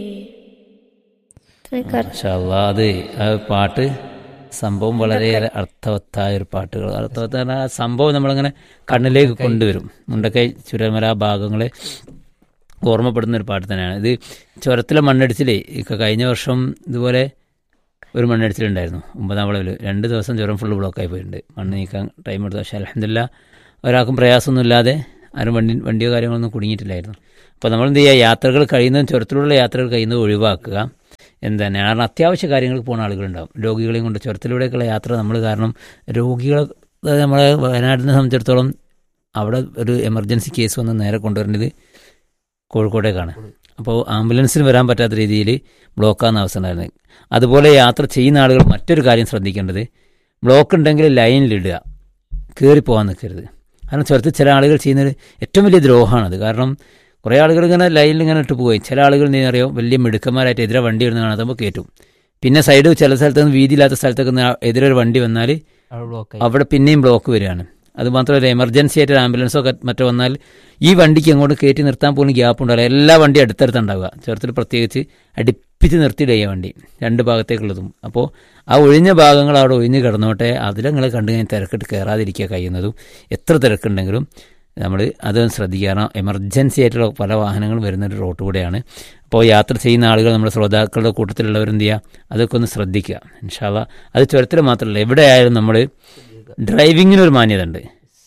മാഷാല്ലാ അത് ആ പാട്ട് സംഭവം വളരെയേറെ അർത്ഥവത്തായ ഒരു പാട്ടുകൾ അർത്ഥവത്തായ ആ സംഭവം നമ്മളിങ്ങനെ കണ്ണിലേക്ക് കൊണ്ടുവരും മുണ്ടക്കൈ ചുരമല ആ ഭാഗങ്ങളെ ഓർമ്മപ്പെടുന്ന ഒരു പാട്ട് തന്നെയാണ് ഇത് ചുരത്തിലെ മണ്ണടിച്ചിലേ ഇక കഴിഞ്ഞ വർഷം ഇതുപോലെ ഒരു മണ്ണടിച്ചിലുണ്ടായിരുന്നു ഒമ്പതാം വളവിൽ രണ്ട് ദിവസം ചുരം ഫുള്ള് ബ്ലോക്കായി പോയിട്ടുണ്ട് മണ്ണ് നീക്കാൻ ടൈം എടുത്തു പക്ഷേ അലഹമില്ല ഒരാൾക്കും പ്രയാസമൊന്നുമില്ലാതെ ആരും വണ്ടി വണ്ടിയോ കാര്യങ്ങളൊന്നും കുടുങ്ങിയിട്ടില്ലായിരുന്നു അപ്പോൾ നമ്മൾ എന്ത് ചെയ്യുക യാത്രകൾ കഴിയുന്നതും ചുരത്തിലുള്ള യാത്രകൾ കഴിയുന്നത് ഒഴിവാക്കുക എന്താണ് കാരണം അത്യാവശ്യ കാര്യങ്ങൾക്ക് പോകുന്ന ആളുകളുണ്ടാവും രോഗികളെയും കൊണ്ട് ചുരത്തിലൂടെയൊക്കെയുള്ള യാത്ര നമ്മൾ കാരണം രോഗികളെ അതായത് നമ്മളെ വയനാടിനെ സംബന്ധിച്ചിടത്തോളം അവിടെ ഒരു എമർജൻസി കേസ് വന്ന് നേരെ കൊണ്ടുവരേണ്ടത് കോഴിക്കോട്ടേക്കാണ് അപ്പോൾ ആംബുലൻസിന് വരാൻ പറ്റാത്ത രീതിയിൽ ബ്ലോക്കാകുന്ന അവസ്ഥ ഉണ്ടായിരുന്നു അതുപോലെ യാത്ര ചെയ്യുന്ന ആളുകൾ മറ്റൊരു കാര്യം ശ്രദ്ധിക്കേണ്ടത് ബ്ലോക്ക് ഉണ്ടെങ്കിൽ ലൈനിലിടുക കയറി പോകാൻ നിൽക്കരുത് കാരണം ചുരത്തിൽ ചില ആളുകൾ ചെയ്യുന്നത് ഏറ്റവും വലിയ ദ്രോഹമാണത് കാരണം കുറേ ആളുകൾ ഇങ്ങനെ ലൈനിൽ ഇങ്ങനെ ഇട്ട് പോയി ചില ആളുകൾ നീ അറിയോ വലിയ മിടുക്കന്മാരായിട്ട് എതിരെ വണ്ടി വരുന്ന കാണാത്തുമ്പോൾ കയറ്റും പിന്നെ സൈഡ് ചില സ്ഥലത്ത് നിന്ന് വീതിയില്ലാത്ത സ്ഥലത്തൊക്കെ നിന്ന് എതിരെ ഒരു വണ്ടി വന്നാൽ അവിടെ ബ്ലോക്കായി അവിടെ പിന്നെയും ബ്ലോക്ക് വരികയാണ് അത് മാത്രമല്ല എമർജൻസി ആയിട്ട് ഒരു ആംബുലൻസോ ഒക്കെ മറ്റോ വന്നാൽ ഈ വണ്ടിക്ക് അങ്ങോട്ട് കയറ്റി നിർത്താൻ പോലും ഗ്യാപ്പ് ഉണ്ടാവില്ല എല്ലാ വണ്ടി അടുത്തടുത്തുണ്ടാവുക ചേർത്തിൽ പ്രത്യേകിച്ച് അടുപ്പിച്ച് നിർത്തിയിടുക വണ്ടി രണ്ട് ഭാഗത്തേക്കുള്ളതും അപ്പോൾ ആ ഒഴിഞ്ഞ ഭാഗങ്ങൾ അവിടെ ഒഴിഞ്ഞ് കിടന്നോട്ടെ അതിലങ്ങളെ കണ്ടു കഴിഞ്ഞാൽ തിരക്കിട്ട് കയറാതിരിക്കുക കഴിയുന്നതും എത്ര തിരക്കുണ്ടെങ്കിലും നമ്മൾ അത് ശ്രദ്ധിക്കണം എമർജൻസി ആയിട്ടുള്ള പല വാഹനങ്ങളും വരുന്ന ഒരു റോഡ് കൂടെയാണ് അപ്പോൾ യാത്ര ചെയ്യുന്ന ആളുകൾ നമ്മുടെ ശ്രോതാക്കളുടെ കൂട്ടത്തിലുള്ളവർ എന്ത് ചെയ്യുക അതൊക്കെ ഒന്ന് ശ്രദ്ധിക്കുക ഇൻഷാല്ല അത് ചുരത്തിൽ മാത്രമല്ല എവിടെയായാലും നമ്മൾ ഡ്രൈവിങ്ങിനൊരു മാന്യത ഉണ്ട്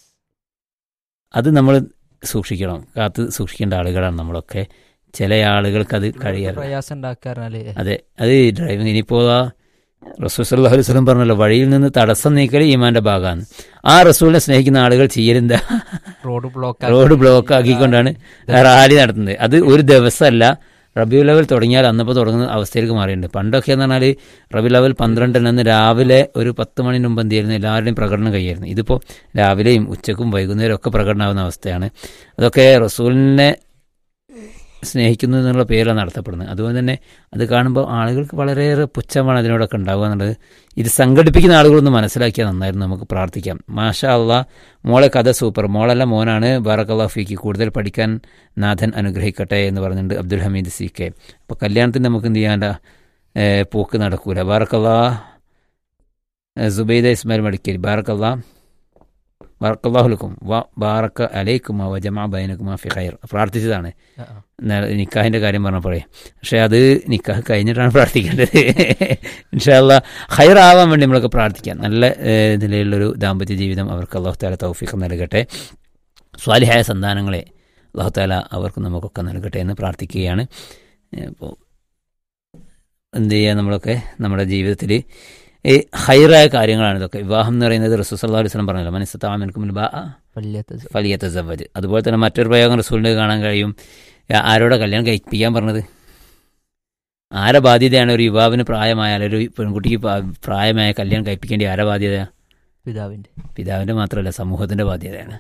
അത് നമ്മൾ സൂക്ഷിക്കണം കാത്ത് സൂക്ഷിക്കേണ്ട ആളുകളാണ് നമ്മളൊക്കെ ചില ആളുകൾക്ക് അത് കഴിയാറ് പ്രയാസം ഉണ്ടാക്കാറല്ലേ അതെ അത് ഡ്രൈവിംഗ് ഇനിയിപ്പോൾ ആ റസൂൽ സല്ലല്ലാഹു അലൈഹി വസല്ലം പറഞ്ഞല്ലോ വഴിയിൽ നിന്ന് തടസ്സം നീക്കൽ ഈമാന്റെ ഭാഗമാണ് ആ റസൂലിനെ സ്നേഹിക്കുന്ന ആളുകൾ ചെയ്യലെന്താ റോഡ് ബ്ലോക്ക് റോഡ് ബ്ലോക്ക് ആക്കിക്കൊണ്ടാണ് റാലി നടത്തുന്നത് അത് ഒരു ദിവസമല്ല റബി ലെവൽ തുടങ്ങിയാൽ അന്നപ്പോൾ തുടങ്ങുന്ന അവസ്ഥയിലേക്ക് മാറിയിട്ടുണ്ട് പണ്ടൊക്കെ എന്ന് പറഞ്ഞാൽ റബി ലെവൽ പന്ത്രണ്ടിന് അന്ന് രാവിലെ ഒരു പത്ത് മണിന് മുമ്പ് എന്ത് ചെയ്യുന്നു എല്ലാവരുടെയും പ്രകടനം കഴിയായിരുന്നു ഇതിപ്പോൾ രാവിലെയും ഉച്ചക്കും വൈകുന്നേരം ഒക്കെ പ്രകടനമാകുന്ന അവസ്ഥയാണ് അതൊക്കെ റസൂലിനെ സ്നേഹിക്കുന്നു എന്നുള്ള പേരിലാണ് നടത്തപ്പെടുന്നത് അതുകൊണ്ട് തന്നെ അത് കാണുമ്പോൾ ആളുകൾക്ക് വളരെയേറെ പുച്ഛമാണ് അതിനോടൊക്കെ ഉണ്ടാവുക എന്നുള്ളത് ഇത് സംഘടിപ്പിക്കുന്ന ആളുകളൊന്ന് മനസ്സിലാക്കിയാൽ നന്നായിരുന്നു നമുക്ക് പ്രാർത്ഥിക്കാം മാഷാ അള്ളാ മോളെ കഥ സൂപ്പർ മോളല്ല മോനാണ് ബാറക്കല്ലാ ഫീക്ക് കൂടുതൽ പഠിക്കാൻ നാഥൻ അനുഗ്രഹിക്കട്ടെ എന്ന് പറഞ്ഞിട്ടുണ്ട് അബ്ദുൽ ഹമീദ് സി കെ അപ്പോൾ കല്യാണത്തിന് നമുക്ക് എന്ത് ചെയ്യാണ്ട പോക്ക് നടക്കൂല ബാറക്കല്ലാ സുബൈദ ഇസ്മായിൽ മടിക്കേരി ബാറക്കല്ലാ ബാറക്കല്ലാഹുലക്കും വ ബാറക്ക അലൈക്കും വ ജമാ ബൈനക്കും ഫി ഖൈർ പ്രാർത്ഥിച്ചതാണ് നേ- നിക്കാഹിന്റെ കാര്യം പറഞ്ഞപ്പോഴേ പക്ഷെ അത് നിക്കാഹ് കഴിഞ്ഞിട്ടാണ് പ്രാർത്ഥിക്കേണ്ടത് ഇൻഷാല്ല ഹൈറാവാൻ വേണ്ടി നമ്മളൊക്കെ പ്രാർത്ഥിക്കാം നല്ല ഏഹ്, നിലയിലുള്ളൊരു ദാമ്പത്യ ജീവിതം അവർക്ക് അള്ളാഹു താല തൗഫീഖ് നൽകട്ടെ സ്വാലിഹായ സന്താനങ്ങളെ അള്ളാഹു താല അവർക്ക് നമുക്കൊക്കെ നൽകട്ടെ എന്ന് പ്രാർത്ഥിക്കുകയാണ് അപ്പോൾ എന്ത് ചെയ്യുക നമ്മളൊക്കെ നമ്മുടെ ജീവിതത്തിൽ ഈ ഹൈറായ കാര്യങ്ങളാണ് ഇതൊക്കെ വിവാഹം എന്ന് പറയുന്നത് റസൂൽ സല്ലല്ലാഹു അലൈഹി വസല്ലം പറഞ്ഞല്ലോ മനസ്സത്താമൻക്കും ബാ വല്യത്ത് ഫലിയത്തെ സവജ് അതുപോലെ തന്നെ മറ്റൊരു പ്രയോഗം റസൂലിൻ്റെ കാണാൻ കഴിയും ആ- ആരോടെ കല്യാണം കഴിപ്പിക്കാൻ പറഞ്ഞത് ആരെ ബാധ്യതയാണ് ഒരു യുവാവിന് പ്രായമായാൽ ഒരു പെൺകുട്ടിക്ക് പ്രാ- പ്രായമായ കല്യാണം കഴിപ്പിക്കേണ്ടി ആരെ ബാധ്യത പിതാവിന്റെ പിതാവിൻ്റെ മാത്രമല്ല സമൂഹത്തിൻ്റെ ബാധ്യതയാണ്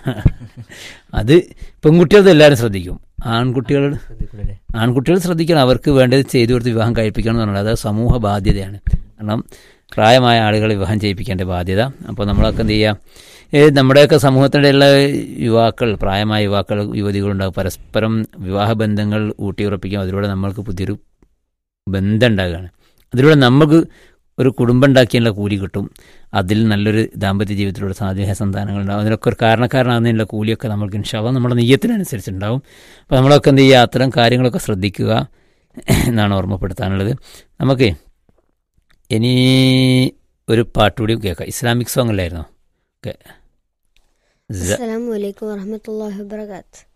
അത് പെൺകുട്ടികളത് എല്ലാവരും ശ്രദ്ധിക്കും ആൺകുട്ടികൾ ശ്രദ്ധിക്കൂലേ ആൺകുട്ടികൾ ശ്രദ്ധിക്കണം അവർക്ക് വേണ്ടത് ചെയ്തു കൊടുത്ത് വിവാഹം കഴിപ്പിക്കണം എന്നുള്ളത് അത് സമൂഹ ബാധ്യതയാണ് കാരണം പ്രായമായ ആളുകളെ വിവാഹം ചെയ്യിപ്പിക്കേണ്ട ബാധ്യത അപ്പോൾ നമ്മളൊക്കെ എന്ത് ചെയ്യുക ഏ, നമ്മുടെയൊക്കെ സമൂഹത്തിലുള്ള യുവാക്കൾ പ്രായമായ യുവാക്കൾ യുവതികളുണ്ടാകും പരസ്പരം വിവാഹ ബന്ധങ്ങൾ ഊട്ടിയുറപ്പിക്കും അതിലൂടെ നമ്മൾക്ക് പുതിയൊരു ബന്ധം ഉണ്ടാകുകയാണ് അതിലൂടെ നമുക്ക് ഒരു കുടുംബം ഉണ്ടാക്കിയുള്ള കൂലി കിട്ടും അതിൽ നല്ലൊരു ദാമ്പത്യ ജീവിതത്തിലൂടെ സാധ്യമായ സന്താനങ്ങൾ ഉണ്ടാകും അതിനൊക്കെ ഒരു കാരണക്കാരനാകുന്നതിനുള്ള കൂലിയൊക്കെ നമ്മൾക്ക് ഇൻഷാല്ല നമ്മുടെ നെയ്യത്തിനനുസരിച്ചുണ്ടാവും അപ്പോൾ നമ്മളൊക്കെ എന്ത് ചെയ്യുക അത്തരം കാര്യങ്ങളൊക്കെ ശ്രദ്ധിക്കുക എന്നാണ് ഓർമ്മപ്പെടുത്താനുള്ളത് നമുക്ക് ഇനി ഒരു പാട്ടുകൂടി കേൾക്കാം ഇസ്ലാമിക് സോങ് അല്ലായിരുന്നോ ഓക്കെ അസ്സലാമു അലൈക്കും വറഹമത്തല്ലാഹി വബർക്കാത്ത്